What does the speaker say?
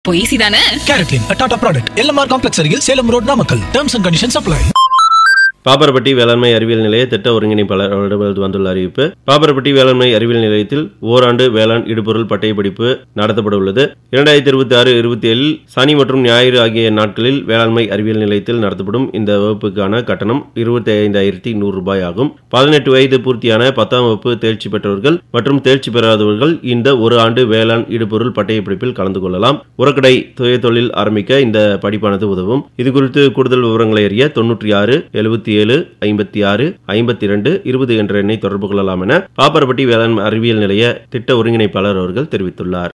இப்போ ஈஸி தானே கேரக்லின் டாடா ப்ராடக்ட் எல்எம்ஆர் காம்ப்ளெக்ஸ் அருகில் Salem road Namakkal terms and conditions apply Papparapatti வேளாண்மை அறிவியல் நிலைய திட்ட ஒருங்கிணைப்பாளர் வந்துள்ள அறிவிப்பு பாப்பரப்பட்டி வேளாண்மை அறிவியல் நிலையத்தில் ஓராண்டு வேளாண் இடுபொருள் பட்டய படிப்பு நடத்தப்பட உள்ளது இரண்டாயிரத்தி இருபத்தி ஆறு இருபத்தி ஏழில் சனி மற்றும் ஞாயிறு ஆகிய நாட்களில் வேளாண்மை அறிவியல் நிலையத்தில் நடத்தப்படும் இந்த வகுப்புக்கான கட்டணம் இருபத்தி ஐந்தாயிரத்தி நூறு ரூபாய் ஆகும் பதினெட்டு வயது பூர்த்தியான பத்தாம் வகுப்பு தேர்ச்சி பெற்றவர்கள் மற்றும் தேர்ச்சி பெறாதவர்கள் இந்த ஒரு ஆண்டு வேளாண் இடுபொருள் பட்டய படிப்பில் கலந்து கொள்ளலாம் உரக்கடை சுய தொழில் ஆரம்பிக்க இந்த படிப்பானது உதவும் இது குறித்து கூடுதல் விவரங்களை அறிய தொன்னூற்றி ஆறு எழுபத்தி ஏழு ஐம்பத்தி ஆறு ஐம்பத்தி இரண்டு இருபது என்ற எண்ணை தொடர்பு கொள்ளலாம் என பாப்பரப்பட்டி வேளாண் அறிவியல் நிலைய திட்ட ஒருங்கிணைப்பாளர் அவர்கள் தெரிவித்துள்ளார்